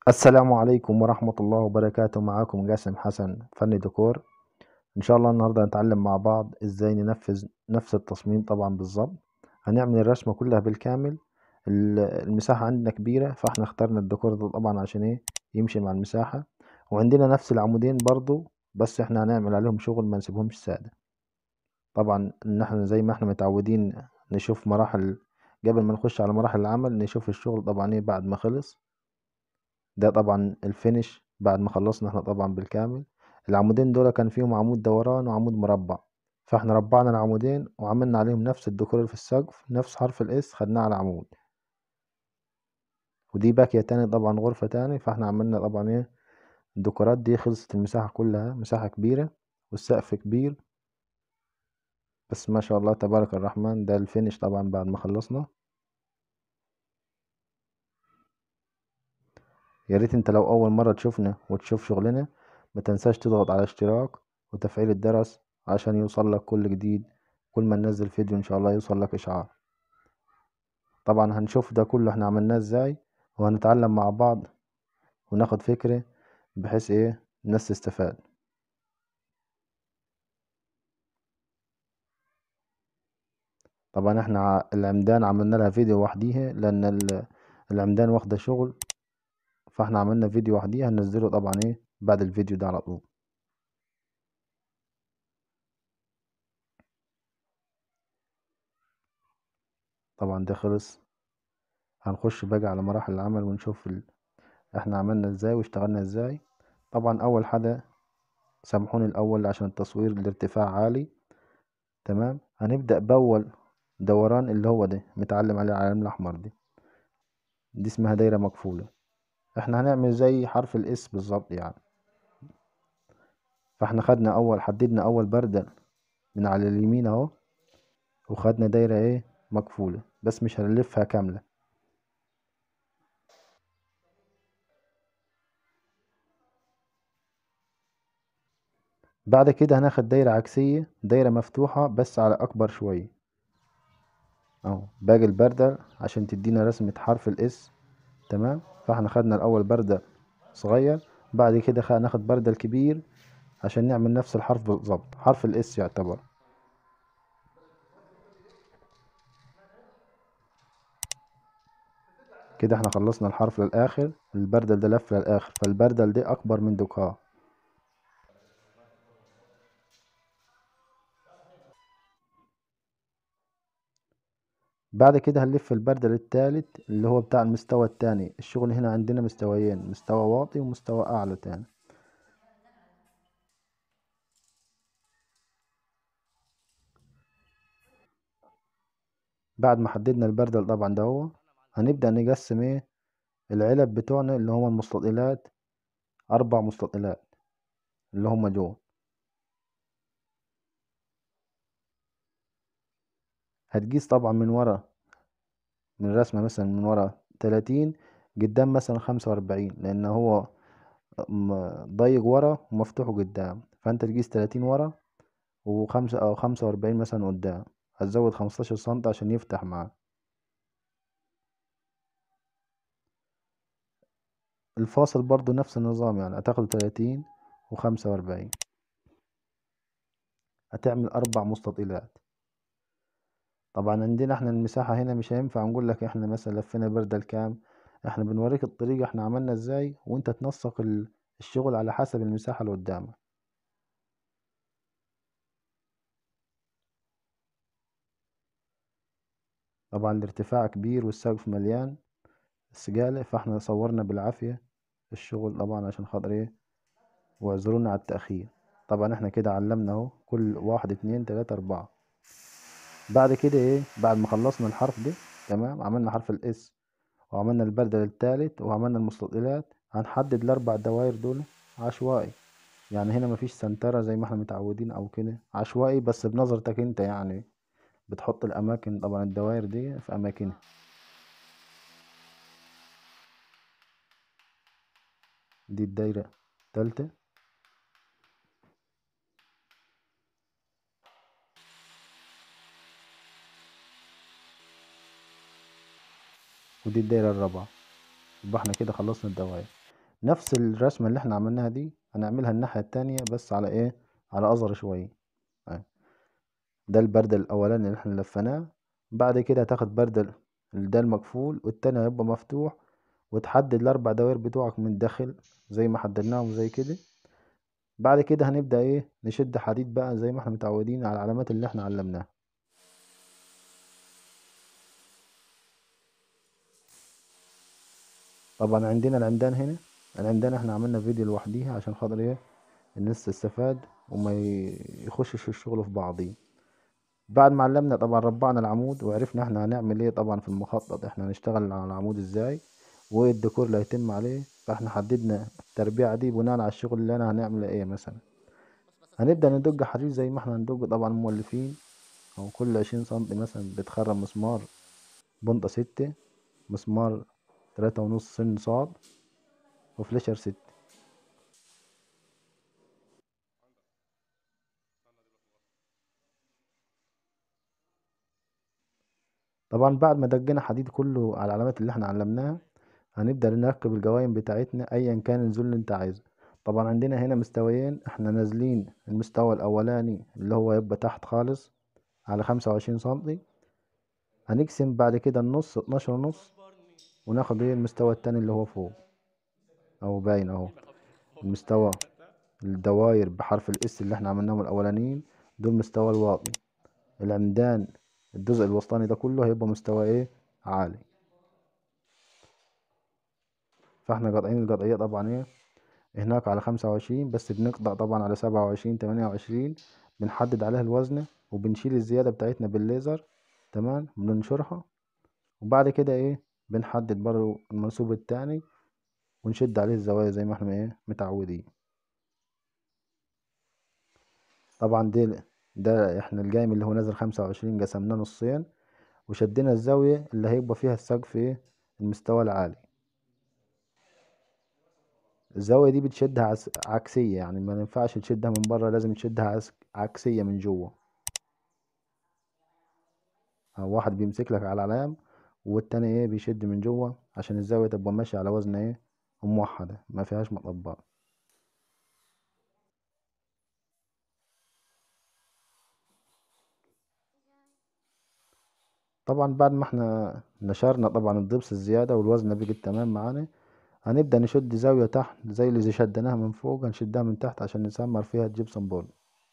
السلام عليكم ورحمة الله وبركاته معاكم جاسم حسن فني ديكور ان شاء الله النهاردة هنتعلم مع بعض ازاي ننفذ نفس التصميم طبعا بالظبط هنعمل الرسمة كلها بالكامل ال- المساحة عندنا كبيرة فاحنا اخترنا الديكور ده طبعا عشان ايه يمشي مع المساحة وعندنا نفس العمودين برضو بس احنا هنعمل عليهم شغل ما نسيبهمش سادة طبعا ان احنا زي ما احنا متعودين نشوف مراحل قبل ما نخش على مراحل العمل نشوف الشغل طبعا ايه بعد ما خلص ده طبعا الفينش بعد ما خلصنا احنا طبعا بالكامل العمودين دول كان فيهم عمود دوران وعمود مربع فاحنا ربعنا العمودين وعملنا عليهم نفس الديكور اللي في السقف نفس حرف الاس خدناه على عمود ودي باكية تاني طبعا غرفة تاني فاحنا عملنا طبعا ايه الديكورات دي خلصت المساحة كلها مساحة كبيرة والسقف كبير بس ما شاء الله تبارك الرحمن ده الفينش طبعا بعد ما خلصنا يا ريت انت لو اول مرة تشوفنا وتشوف شغلنا ما تنساش تضغط على اشتراك وتفعيل الجرس عشان يوصل لك كل جديد كل ما ننزل فيديو ان شاء الله يوصل لك اشعار طبعا هنشوف ده كله احنا عملناه ازاي وهنتعلم مع بعض وناخد فكرة بحيث ايه الناس تستفاد طبعا احنا ع- العمدان عملنا لها فيديو وحديها لان ال- العمدان واخدة شغل فاحنا عملنا فيديو وحديها هننزله طبعا ايه بعد الفيديو ده على طول طبعا ده خلص هنخش بقى على مراحل العمل ونشوف ال... احنا عملنا ازاي واشتغلنا ازاي طبعا اول حاجة سامحوني الاول عشان التصوير الارتفاع عالي تمام هنبدأ باول دوران اللي هو ده متعلم عليه العلم الاحمر دي دي اسمها دايرة مقفولة احنا هنعمل زي حرف الاس بالظبط يعني فاحنا خدنا اول حددنا اول بردة من على اليمين اهو وخدنا دايرة ايه مقفولة بس مش هنلفها كاملة بعد كده هناخد دايرة عكسية دايرة مفتوحة بس على اكبر شوية اهو باقي البردة عشان تدينا رسمة حرف الاس تمام فاحنا خدنا الاول بردة صغير بعد كده خ- هناخد بردة الكبير عشان نعمل نفس الحرف بالظبط حرف الاس يعتبر كده احنا خلصنا الحرف للاخر البردل ده لف للاخر فالبردل دي اكبر من دوكها بعد كده هنلف البردل التالت اللي هو بتاع المستوى التاني الشغل هنا عندنا مستويين مستوى واطي ومستوى اعلى تاني بعد ما حددنا البردل طبعا ده هو هنبدأ نقسم ايه العلب بتوعنا اللي هما المستطيلات اربع مستطيلات اللي هما جوه هتقيس طبعا من ورا من الرسمة مثلا من ورا تلاتين قدام مثلا خمسة وأربعين لأن هو م- ضيق ورا ومفتوح قدام فأنت تقيس تلاتين ورا وخمسة أو خمسة وأربعين مثلا قدام هتزود خمستاشر سنتي عشان يفتح معاك الفاصل برضو نفس النظام يعني هتاخد تلاتين وخمسة وأربعين هتعمل أربع مستطيلات طبعا عندنا احنا المساحة هنا مش هينفع نقول لك احنا مثلا لفينا بردة الكام احنا بنوريك الطريقة احنا عملنا ازاي وانت تنسق ال- الشغل على حسب المساحة اللي قدامك طبعا الارتفاع كبير والسقف مليان سجالة فاحنا صورنا بالعافية الشغل طبعا عشان خاطر ايه واعذرونا على التأخير طبعا احنا كده علمنا اهو كل واحد اتنين تلاتة اربعة بعد كده ايه بعد ما خلصنا الحرف ده تمام عملنا حرف الاس وعملنا البردل التالت وعملنا المستطيلات هنحدد الاربع دوائر دول عشوائي يعني هنا مفيش سنترة زي ما احنا متعودين او كده عشوائي بس بنظرتك انت يعني بتحط الاماكن طبعا الدوائر دي في اماكنها دي الدايرة التالتة ودي الدايرة الرابعة يبقى احنا كده خلصنا الدوائر نفس الرسمة اللي احنا عملناها دي هنعملها الناحية التانية بس على ايه على اصغر شوية أهي. ده البرد الاولاني اللي احنا لفيناه بعد كده هتاخد برد ال- ده المقفول والتاني هيبقى مفتوح وتحدد الاربع دوائر بتوعك من الداخل زي ما حددناهم زي كده بعد كده هنبدأ ايه نشد حديد بقى زي ما احنا متعودين على العلامات اللي احنا علمناها طبعا عندنا العمدان هنا العمدان احنا عملنا فيديو لوحديها عشان خاطر ايه الناس تستفاد وما ي- يخشش الشغل في بعضيه بعد ما علمنا طبعا ربعنا العمود وعرفنا احنا هنعمل ايه طبعا في المخطط احنا هنشتغل على العمود ازاي وايه الديكور اللي هيتم عليه فاحنا حددنا التربيعة دي بناء على الشغل اللي انا هنعمل ايه مثلا هنبدأ ندق حديد زي ما احنا هندق طبعا مولفين او كل عشرين سنتي مثلا بتخرم مسمار بنطة ستة مسمار تلاتة ونص سن صاد وفليشر ستة طبعا بعد ما دقنا حديد كله على العلامات اللي احنا علمناها هنبدأ نركب الجوايم بتاعتنا ايا كان النزول اللي انت عايزه طبعا عندنا هنا مستويين احنا نازلين المستوى الاولاني اللي هو يبقى تحت خالص على خمسة وعشرين سنتي هنقسم بعد كده النص اتناشر ونص وناخد ايه المستوى التاني اللي هو فوق اهو باين اهو المستوى الدواير بحرف الاس اللي احنا عملناهم الاولانيين دول مستوى الواطي العمدان الجزء الوسطاني ده كله هيبقى مستوى ايه عالي فاحنا قاطعين القطعية طبعا ايه هناك على خمسة وعشرين بس بنقطع طبعا على سبعة وعشرين تمانية وعشرين بنحدد عليها الوزنة وبنشيل الزيادة بتاعتنا بالليزر تمام بننشرها وبعد كده ايه بنحدد برضو المنسوب التاني ونشد عليه الزوايا زي ما احنا ايه متعودين طبعا دي ده احنا الجايم اللي هو نازل خمسة وعشرين قسمناه نصين وشدينا الزاوية اللي هيبقى فيها السقف ايه المستوى العالي الزاوية دي بتشدها عس- عكسية يعني ما ينفعش تشدها من بره لازم تشدها عس- عكسية من جوه أو واحد بيمسك لك على العلام والتاني ايه بيشد من جوه عشان الزاوية تبقى ماشية على وزن ايه موحدة ما فيهاش مطبات طبعا بعد ما احنا نشرنا طبعا الضبس الزيادة والوزن بقت تمام معانا هنبدأ نشد زاوية تحت زي اللي شدناها من فوق هنشدها من تحت عشان نسمر فيها الجبسون بورد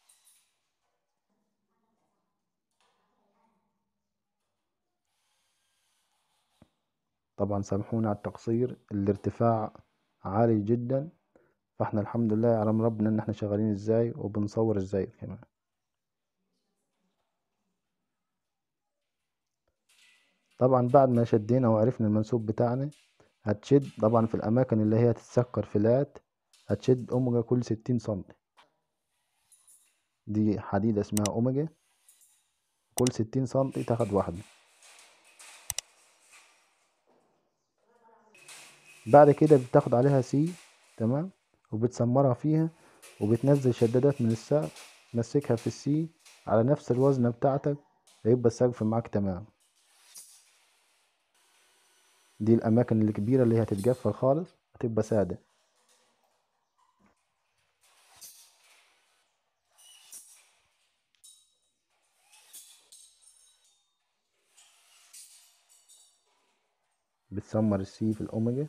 طبعا سامحونا على التقصير الارتفاع عالي جدا فاحنا الحمد لله يعلم ربنا ان احنا شغالين ازاي وبنصور ازاي كمان طبعا بعد ما شدينا وعرفنا المنسوب بتاعنا هتشد طبعا في الاماكن اللي هي تتسكر فلات هتشد اوميجا كل ستين سنتي دي حديدة اسمها اوميجا كل ستين سنتي تاخد واحدة بعد كده بتاخد عليها سي تمام وبتسمرها فيها وبتنزل شدادات من السقف تمسكها في السي على نفس الوزنة بتاعتك هيبقى السقف معاك تمام دي الأماكن الكبيرة اللي هي هتتقفل خالص هتبقى سادة بتسمر السي في الأوميجا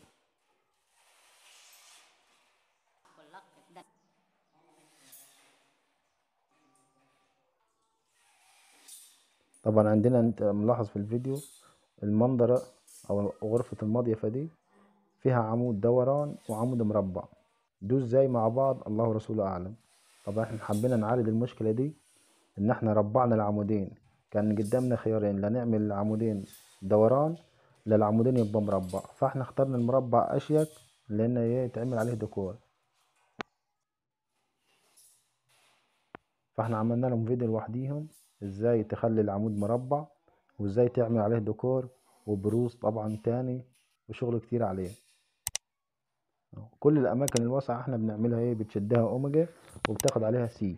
طبعا عندنا انت ملاحظ في الفيديو المنظرة أو غرفة المضيفة دي فيها عمود دوران وعمود مربع دول ازاي مع بعض الله ورسوله أعلم طبعا احنا حبينا نعالج المشكلة دي إن احنا ربعنا العمودين كان قدامنا خيارين لا نعمل العمودين دوران لا العمودين يبقى مربع فاحنا اخترنا المربع أشيك لأن ايه يتعمل عليه ديكور فاحنا عملنا لهم فيديو لوحديهم ازاي تخلي العمود مربع وازاي تعمل عليه ديكور وبروز طبعا تاني وشغل كتير عليه كل الاماكن الواسعة احنا بنعملها ايه بتشدها اوميجا وبتاخد عليها سي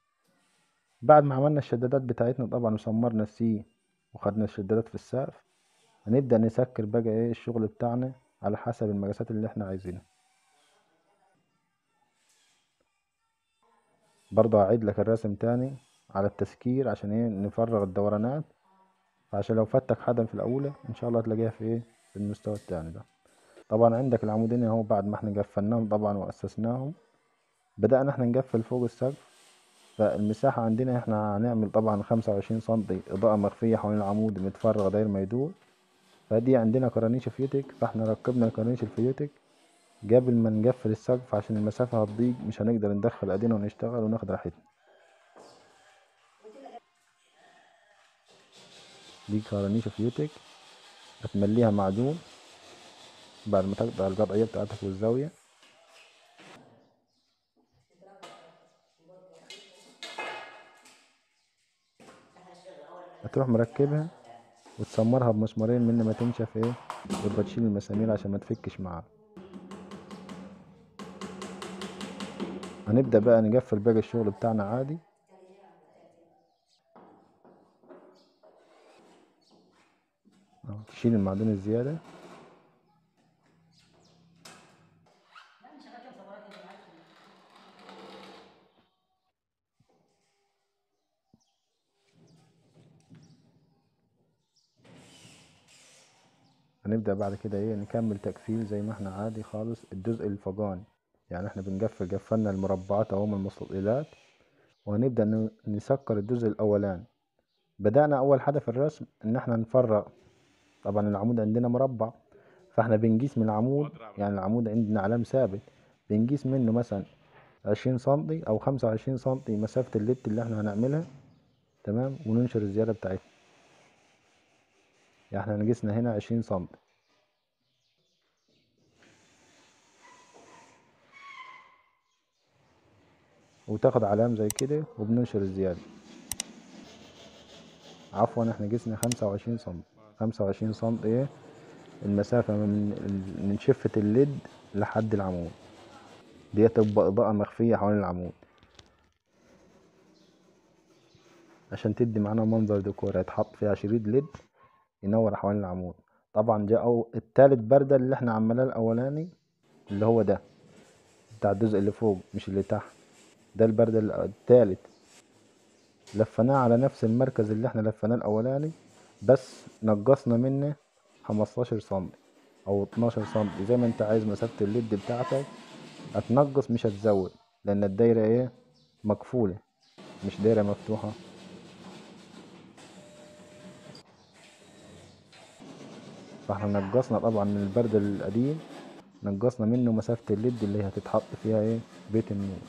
بعد ما عملنا الشدادات بتاعتنا طبعا وسمرنا السي وخدنا الشدادات في السقف هنبدأ نسكر بقى ايه الشغل بتاعنا على حسب المقاسات اللي احنا عايزينها برضه هعيد لك الرسم تاني على التسكير عشان ايه نفرغ الدورانات عشان لو فاتك حدا في الاولى ان شاء الله هتلاقيها في ايه في المستوى التاني ده طبعا عندك العمودين اهو بعد ما احنا قفلناهم طبعا واسسناهم بدأنا احنا نقفل فوق السقف فالمساحة عندنا احنا هنعمل طبعا خمسة وعشرين سنتي إضاءة مخفية حوالين العمود متفرغ داير ما يدور فدي عندنا كرانيش فيوتك فاحنا ركبنا الكرانيش الفيوتك قبل ما نقفل السقف عشان المسافة هتضيق مش هنقدر ندخل ايدينا ونشتغل وناخد راحتنا دي كرانيش فيوتك هتمليها معجون بعد ما تقطع القطعية بتاعتك والزاوية هتروح مركبها وتسمرها بمسمارين من ما تنشف ايه يبقى تشيل المسامير عشان ما تفكش معاك هنبدأ بقى نقفل باقي الشغل بتاعنا عادي أهو، تشيل المعدون الزيادة هنبدأ بعد كده ايه نكمل تقفيل زي ما احنا عادي خالص الجزء الفوقاني يعني احنا بنقفل قفلنا المربعات اهو من المستطيلات وهنبدأ ن- نسكر الجزء الأولاني بدأنا أول حاجة في الرسم إن احنا نفرغ طبعا العمود عندنا مربع فاحنا بنقيس من العمود يعني العمود عندنا علام ثابت بنقيس منه مثلا عشرين سنتي أو خمسة وعشرين سنتي مسافة اللت اللي احنا هنعملها تمام وننشر الزيادة بتاعتنا يعني احنا نقيسنا هنا عشرين سنتي وتاخد علام زي كده وبننشر الزيادة عفوا احنا قسنا خمسة وعشرين سنتي خمسة وعشرين سنتي ايه المسافة من ال- من شفة الليد لحد العمود دي تبقى إضاءة مخفية حوالين العمود عشان تدي معانا منظر ديكور هيتحط فيها شريط ليد ينور حوالين العمود طبعا جاء أو التالت بردة اللي احنا عملناه الأولاني اللي هو ده بتاع الجزء اللي فوق مش اللي تحت ده البردة ال- التالت لفيناه على نفس المركز اللي احنا لفيناه الأولاني بس نقصنا منه خمستاشر سنتي أو اتناشر سنتي زي ما انت عايز مسافة الليد بتاعتك هتنقص مش هتزود لأن الدايرة ايه مقفولة مش دايرة مفتوحة فاحنا نقصنا طبعا من البرد القديم نقصنا منه مسافة الليد اللي هتتحط فيها ايه بيت النور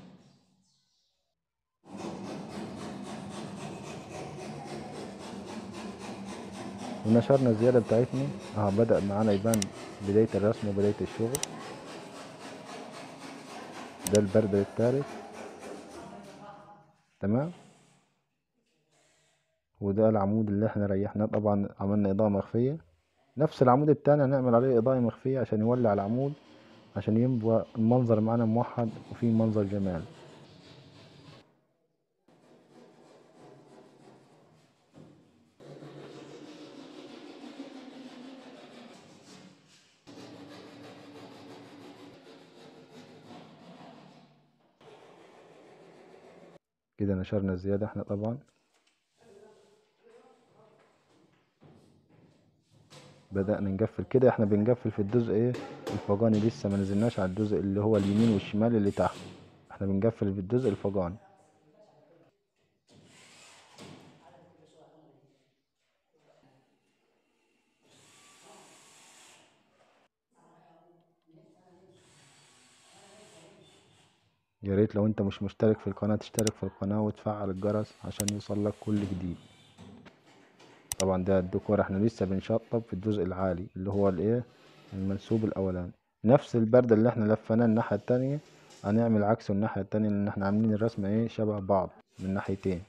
ونشرنا الزيادة بتاعتنا اه بدأ معانا يبان بداية الرسم وبداية الشغل ده البرد الثالث تمام وده العمود اللي احنا ريحناه طبعا عملنا إضاءة مخفية نفس العمود التاني هنعمل عليه إضاءة مخفية عشان يولع العمود عشان يبقى المنظر معانا موحد وفيه منظر جمال كده نشرنا الزيادة احنا طبعا بدأنا نقفل كده احنا بنقفل في الجزء ايه الفوقاني لسه ما نزلناش على الجزء اللي هو اليمين والشمال اللي تحت احنا بنقفل في الجزء الفوقاني يا ريت لو انت مش مشترك في القناة تشترك في القناة وتفعل الجرس عشان يوصلك كل جديد طبعا ده الديكور احنا لسه بنشطب في الجزء العالي اللي هو الايه المنسوب الاولاني نفس البرد اللي احنا لفيناه الناحية التانية هنعمل عكسه الناحية التانية لان احنا عاملين الرسمة ايه شبه بعض من ناحيتين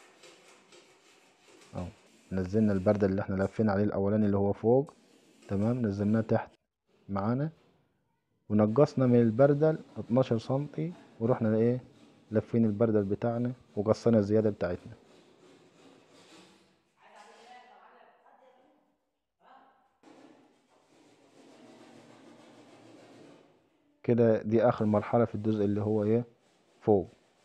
اهو نزلنا البرد اللي احنا لفينا عليه الاولاني اللي هو فوق تمام نزلناه تحت معانا ونقصنا من البردل 12 سنتي ورحنا ايه لفين البردل بتاعنا وقصينا الزيادة بتاعتنا كده دي اخر مرحلة في الجزء اللي هو ايه فوق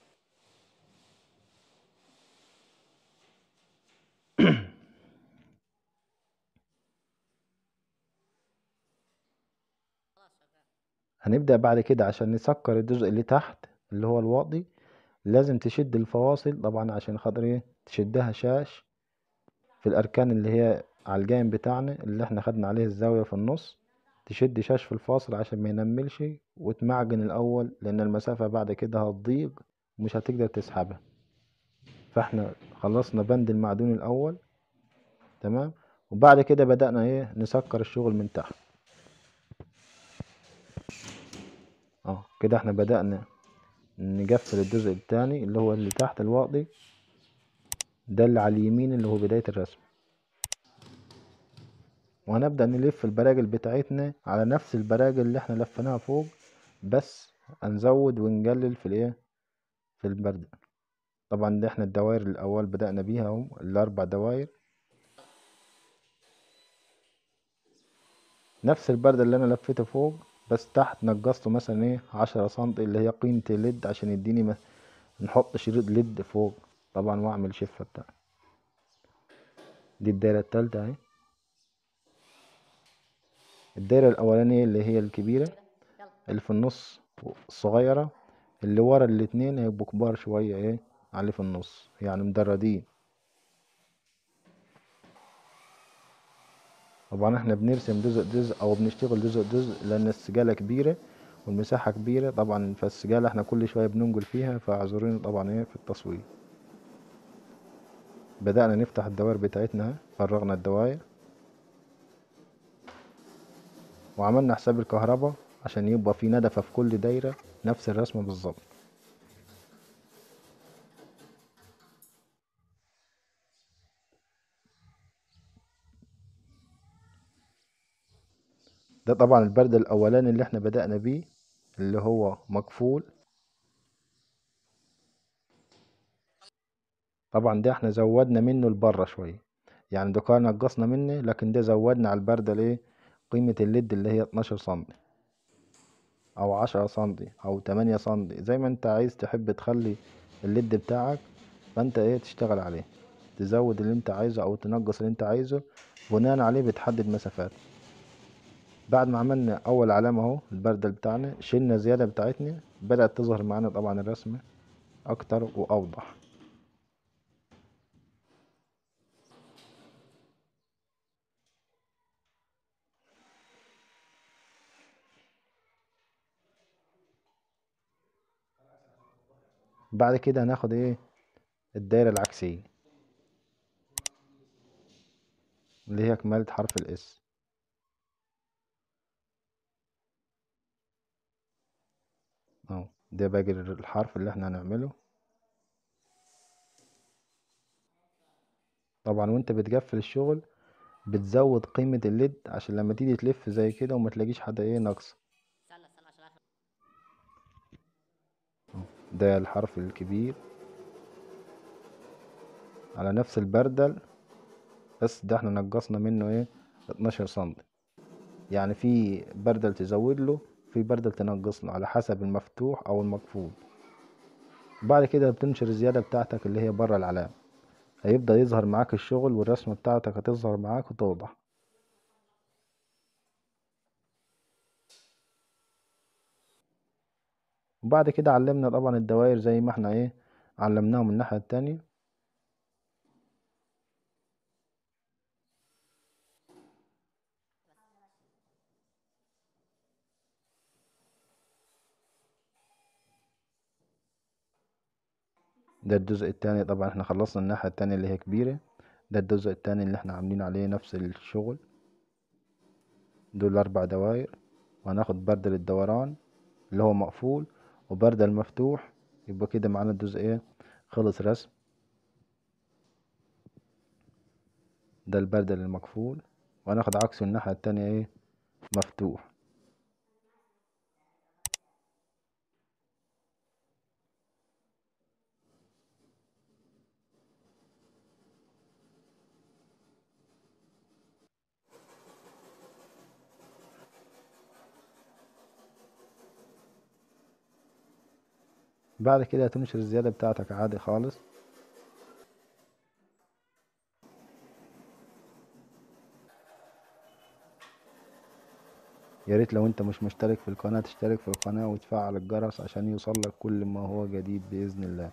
هنبدأ بعد كده عشان نسكر الجزء اللي تحت اللي هو الواطي لازم تشد الفواصل طبعا عشان خاطر ايه تشدها شاش في الاركان اللي هي على الجانب بتاعنا اللي احنا خدنا عليه الزاوية في النص تشد شاش في الفاصل عشان ما ينملش وتمعجن الاول لان المسافة بعد كده هتضيق ومش هتقدر تسحبها فاحنا خلصنا بند المعدون الاول تمام وبعد كده بدأنا ايه نسكر الشغل من تحت اه كده احنا بدأنا نقفل الجزء الثاني اللي هو اللي تحت الواطي ده اللي على اليمين اللي هو بداية الرسم وهنبدأ نلف البراجل بتاعتنا على نفس البراجل اللي احنا لفيناها فوق بس هنزود ونقلل في الايه في البرد طبعا ده احنا الدوائر الاول بدأنا بيها اهو الاربع دوائر نفس البرد اللي انا لفيته فوق بس تحت نقصته مثلا ايه عشرة سنتي اللي هي قيمة الليد عشان يديني م... نحط شريط ليد فوق طبعا واعمل شفة بتاع دي الدايرة التالتة اهي الدايرة الأولانية اللي هي الكبيرة اللي في النص الصغيرة اللي ورا الاتنين هيبقوا كبار شوية ايه على اللي في النص يعني مدردين طبعا احنا بنرسم جزء جزء او بنشتغل جزء جزء لان السجالة كبيرة والمساحة كبيرة طبعا فالسجالة احنا كل شوية بننقل فيها فاعذروني طبعا ايه في التصوير بدأنا نفتح الدوائر بتاعتنا فرغنا الدوائر وعملنا حساب الكهرباء عشان يبقى في ندفة في كل دايرة نفس الرسمة بالظبط ده طبعا البرد الاولاني اللي احنا بدأنا بيه اللي هو مقفول طبعا ده احنا زودنا منه لبره شوية يعني ده كان نقصنا منه لكن ده زودنا على البردة ليه قيمة الليد اللي هي 12 سنتي او 10 سنتي او 8 سنتي زي ما انت عايز تحب تخلي الليد بتاعك فانت ايه تشتغل عليه تزود اللي انت عايزه او تنقص اللي انت عايزه بناء عليه بتحدد مسافات بعد ما عملنا اول علامة اهو البردل بتاعنا شلنا الزيادة بتاعتنا بدأت تظهر معانا طبعا الرسمة اكتر واوضح بعد كده هناخد ايه الدايرة العكسية اللي هي كمالة حرف الاس اهو ده باقي الحرف اللي احنا هنعمله طبعا وانت بتقفل الشغل بتزود قيمة الليد عشان لما تيجي تلف زي كده وما تلاقيش حد ايه ناقص ده الحرف الكبير على نفس البردل بس ده احنا نقصنا منه ايه 12 سنتي يعني في بردل تزود له في بردل تنقص له على حسب المفتوح او المقفول بعد كده بتنشر الزيادة بتاعتك اللي هي بره العلامة هيبدأ يظهر معاك الشغل والرسمة بتاعتك هتظهر معاك وتوضح وبعد كده علمنا طبعا الدوائر زي ما احنا ايه علمناهم الناحية التانية ده الجزء التاني طبعا احنا خلصنا الناحية التانية اللي هي كبيرة ده الجزء التاني اللي احنا عاملين عليه نفس الشغل دول اربع دوائر وهناخد بردل الدوران اللي هو مقفول وبردل مفتوح يبقى كده معانا الجزء ايه خلص رسم ده البردل المقفول وهناخد عكسه الناحية التانية ايه مفتوح بعد كده هتنشر الزيادة بتاعتك عادي خالص يا ريت لو انت مش مشترك في القناة تشترك في القناة وتفعل الجرس عشان يوصلك كل ما هو جديد بإذن الله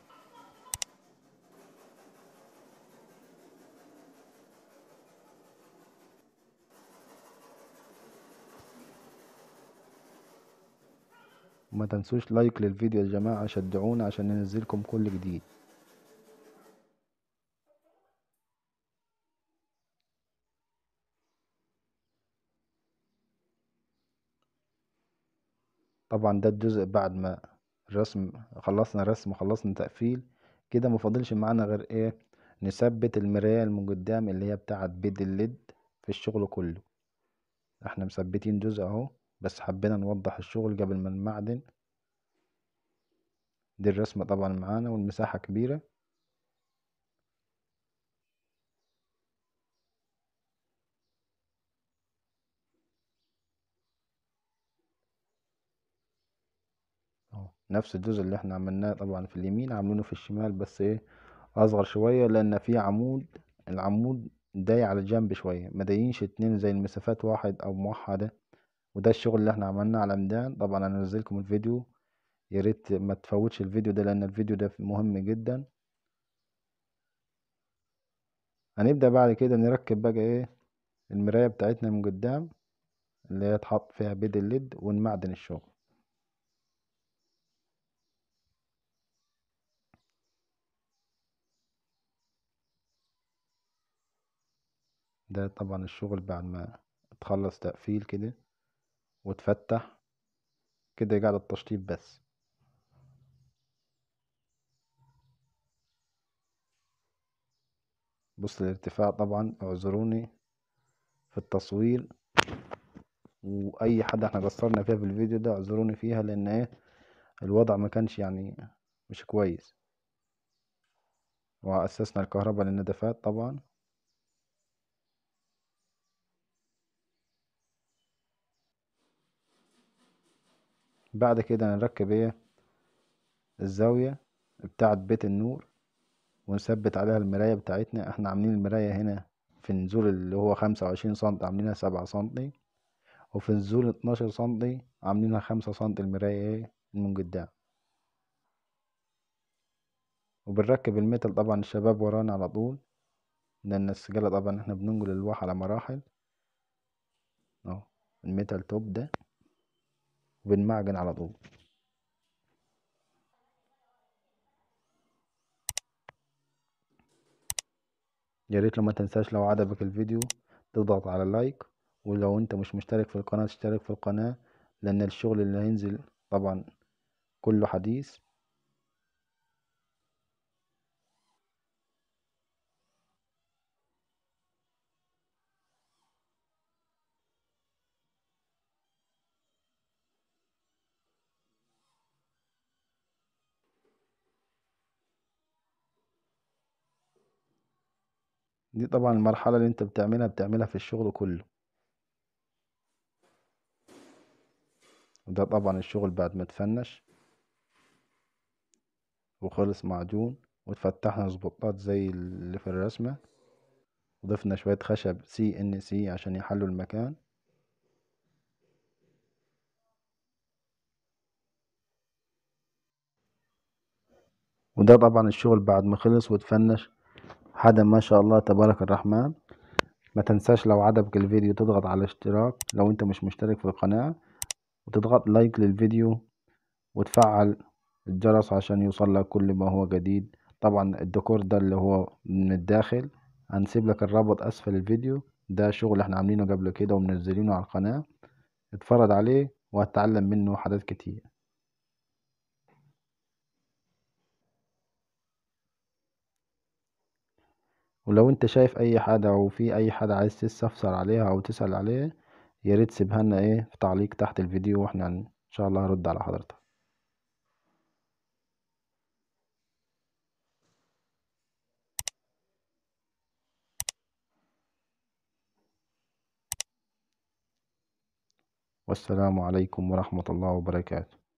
وما تنسوش لايك للفيديو يا جماعة شجعونا عشان ننزلكم كل جديد طبعا ده الجزء بعد ما الرسم خلصنا رسم وخلصنا تقفيل كده مفاضلش معانا غير ايه نثبت المراية من قدام اللي هي بتاعت بيد الليد في الشغل كله احنا مثبتين جزء اهو بس حبينا نوضح الشغل قبل ما المعدن دي الرسمة طبعا معانا والمساحة كبيرة اهو نفس الجزء اللي احنا عملناه طبعا في اليمين عاملينه في الشمال بس ايه اصغر شوية لان في عمود العمود داي على الجنب شوية مداينش اتنين زي المسافات واحد او موحدة وده الشغل اللي احنا عملناه على ميدان طبعا انا انزلكم الفيديو يا ريت ما تفوتش الفيديو ده لان الفيديو ده مهم جدا هنبدأ بعد كده نركب بقى ايه المراية بتاعتنا من قدام اللي هي تحط فيها بيد الليد ونمعدن الشغل ده طبعا الشغل بعد ما تخلص تقفيل كده وتفتح كده قاعد التشطيب بس بص الارتفاع طبعا اعذروني في التصوير واي حد احنا قصرنا فيها في الفيديو ده اعذروني فيها لان ايه الوضع ما كانش يعني مش كويس واسسنا الكهرباء للندفات طبعا بعد كده نركب ايه الزاوية بتاعة بيت النور ونثبت عليها المراية بتاعتنا احنا عاملين المراية هنا في النزول اللي هو خمسة وعشرين سنتي عاملينها سبعة سنتي وفي النزول اتناشر سنتي عاملينها خمسة سنتي المراية ايه من قدام وبنركب الميتال طبعا الشباب ورانا على طول لأن السجالة طبعا احنا بننقل الواح على مراحل اهو الميتال توب ده وبنمعجن على طول يا ريت لو ما تنساش لو عجبك الفيديو تضغط على لايك ولو انت مش مشترك في القناة تشترك في القناة لان الشغل اللي هينزل طبعا كله حديث دي طبعا المرحلة اللي انت بتعملها بتعملها في الشغل كله وده طبعا الشغل بعد ما تفنش وخلص معجون وتفتحنا سبوتات زي اللي في الرسمة وضفنا شوية خشب سي ان سي عشان يحلوا المكان وده طبعا الشغل بعد ما خلص وتفنش حدا ما شاء الله تبارك الرحمن ما تنساش لو عجبك الفيديو تضغط على اشتراك لو انت مش مشترك في القناة وتضغط لايك للفيديو وتفعل الجرس عشان يوصلك كل ما هو جديد طبعا الديكور ده اللي هو من الداخل هنسيب لك الرابط اسفل الفيديو ده شغل احنا عاملينه قبل كده ومنزلينه على القناة اتفرج عليه وهتتعلم منه حاجات كتير ولو انت شايف اي حاجة او في اي حاجة عايز تستفسر عليها او تسأل عليه يا ريت تسيبها لنا ايه في تعليق تحت الفيديو واحنا ان شاء الله هرد على حضرتك والسلام عليكم ورحمة الله وبركاته